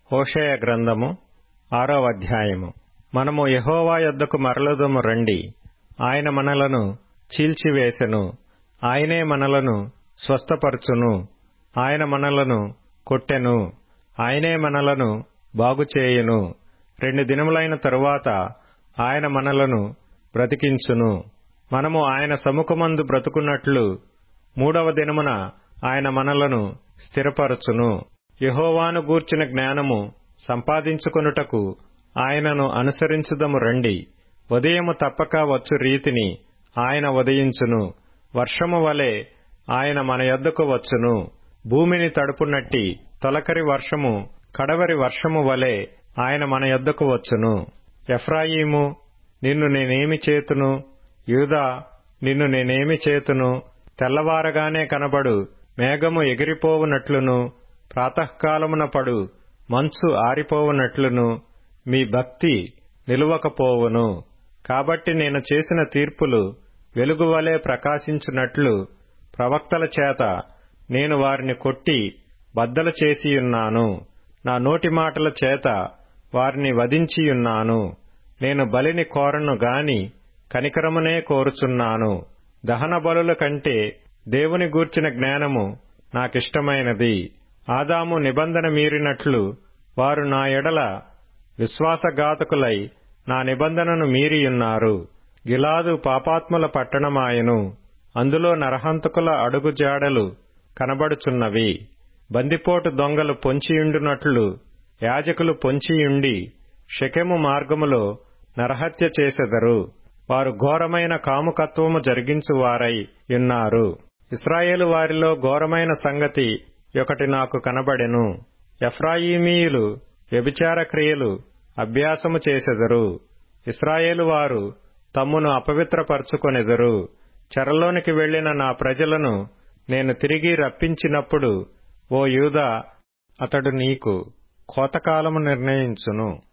హోషేయ గ్రంథము ఆరో అధ్యాయము మనము యహోవా యొద్దకు మరలుదము రండి ఆయన మనలను చీల్చివేసెను ఆయనే మనలను స్వస్థపరచును ఆయన మనలను కొట్టెను ఆయనే మనలను బాగుచేయును రెండు దినములైన తరువాత ఆయన మనలను బ్రతికించును మనము ఆయన సముఖమందు బ్రతుకున్నట్లు మూడవ దినమున ఆయన మనలను స్థిరపరచును యహోవాను గూర్చిన జ్ఞానము సంపాదించుకొనుటకు ఆయనను అనుసరించుదము రండి ఉదయము తప్పక వచ్చు రీతిని ఆయన ఉదయించును వర్షము వలె ఆయన మన యొద్దకు వచ్చును భూమిని తడుపునట్టి తొలకరి వర్షము కడవరి వర్షము వలె ఆయన మన యొద్దకు వచ్చును ఎఫ్రాయిము నిన్ను నేనేమి చేతును యూదా నిన్ను నేనేమి చేతును తెల్లవారగానే కనబడు మేఘము ఎగిరిపోవునట్లును ప్రాతకాలమున పడు మంచు ఆరిపోవునట్లును మీ భక్తి నిలువకపోవును కాబట్టి నేను చేసిన తీర్పులు వెలుగువలే ప్రకాశించున్నట్లు ప్రవక్తల చేత నేను వారిని కొట్టి బద్దలు చేసియున్నాను నా నోటి మాటల చేత వారిని వధించియున్నాను నేను బలిని కోరను గాని కనికరమునే కోరుచున్నాను దహన బలుల కంటే దేవుని గూర్చిన జ్ఞానము నాకిష్టమైనది ఆదాము నిబంధన మీరినట్లు వారు నా ఎడల విశ్వాసఘాతకులై నా నిబంధనను మీరియున్నారు గిలాదు పాపాత్ముల పట్టణమాయను అందులో నరహంతకుల అడుగుజాడలు కనబడుచున్నవి బందిపోటు దొంగలు పొంచియుండునట్లు యాజకులు పొంచియుండి షకెము మార్గములో నరహత్య చేసెదరు వారు ఘోరమైన కాముకత్వము జరిగించువారై యున్నారు ఇస్రాయేలు వారిలో ఘోరమైన సంగతి ఒకటి నాకు కనబడెను ఎఫ్రాయిమీయులు వ్యభిచార క్రియలు అభ్యాసము చేసెదరు ఇస్రాయేలు వారు తమ్మును అపవిత్రపరచుకొనెదరు చెరలోనికి వెళ్లిన నా ప్రజలను నేను తిరిగి రప్పించినప్పుడు ఓ యూదా అతడు నీకు కోతకాలము నిర్ణయించును